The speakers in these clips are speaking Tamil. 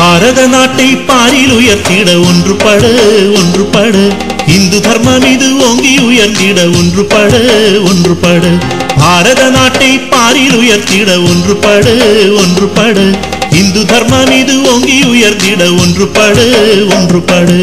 பாரத நாட்டை பாரில் உயர்த்திட ஒன்றுபடு ஒன்றுபடு இந்து தர்மம் இது ஓங்கி உயர்ந்திட ஒன்றுபடு ஒன்றுபடு பாரத நாட்டை பாரில் உயர்த்திட ஒன்றுபடு ஒன்றுபடு இந்து தர்மம் இது ஓங்கி உயர்ந்திட ஒன்றுபடு ஒன்றுபடு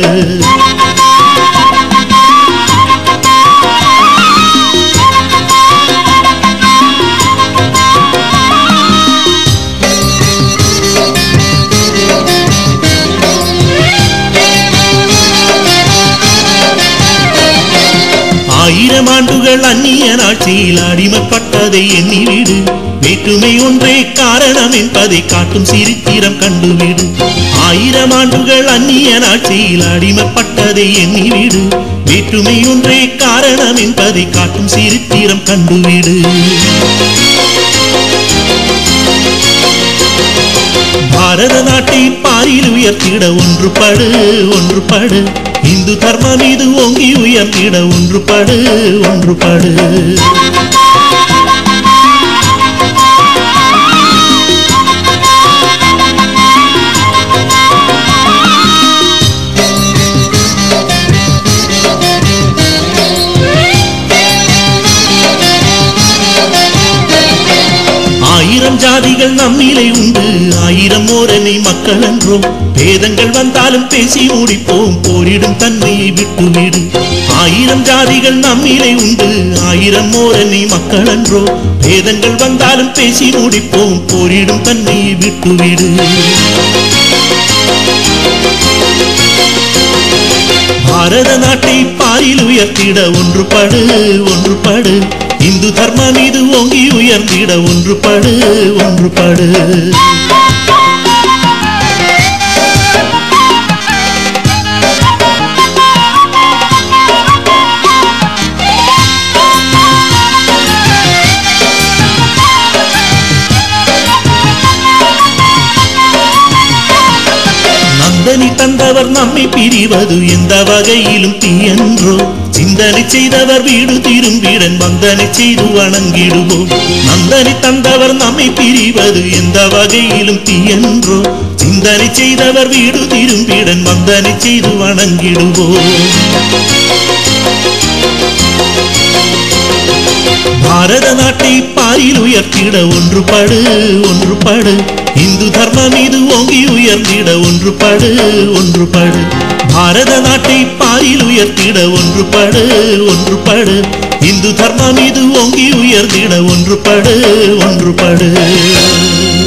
ஆயிரம் ஆண்டுகள் அந்நிய நாட்சியில் அடிமைப்பட்டதை எண்ணிவிடு வேற்றுமை ஒன்றே காரணம் என்பதை காட்டும் சிரித்திரம் கண்டுவிடு ஆயிரம் ஆண்டுகள் அந்நிய நாட்சியில் அடிமைப்பட்டதை எண்ணிவிடு வேற்றுமை ஒன்றே காரணம் என்பதை காட்டும் சிரித்திரம் கண்டுவிடு பாரத நாட்டை பாரில் உயர்த்திட ஒன்றுபடு ஒன்றுபடு இந்து தர்மம் இது ஓங்கி உயர்த்திட ஒன்றுபடு ஒன்றுபடு ஆயிரம் ஜாதிகள் நம்மிலே உண்டு ஆயிரம் ஓரணை மக்கள் என்றோம் வேதங்கள் வந்தாலும் பேசி முடிப்போம் போரிடும் தன்மையை விட்டுவிடு ஆயிரம் ஜாதிகள் நம்மிலே உண்டு ஆயிரம் ஓரணை மக்கள் என்றோம் வேதங்கள் வந்தாலும் பேசி முடிப்போம் போரிடும் தன்மையை விட்டுவிடு பாரத நாட்டை பாரில் உயர்த்திட ஒன்றுபடு ஒன்றுபடு இந்து தர்மம் இது ஓங்கி உயர்ந்திட ஒன்றுபடு ஒன்றுபடு நந்தனி தந்தவர் நம்மை பிரிவது எந்த வகையிலும் தீயன்றோ சிந்தனை செய்தவர் வீடு திரும்பிடன் வந்தனை செய்து வணங்கிடுவோம் நந்தனி தந்தவர் நம்மை பிரிவது எந்த வகையிலும் தீயன்றோ சிந்தனை செய்தவர் வீடு திரும்பிடன் வந்தனை செய்து வணங்கிடுவோம் பாரத நாட்டை பாரில் உயர்த்திட ஒன்றுபடு ஒன்றுபடு இந்து தர்மம் இது ஓங்கி உயர்ந்திட ஒன்றுபடு ஒன்றுபடு பாரத நாட்டை பாரில் உயர்த்திட ஒன்றுபடு ஒன்றுபடு இந்து தர்மம் இது ஓங்கி உயர்ந்திட ஒன்றுபடு ஒன்றுபடு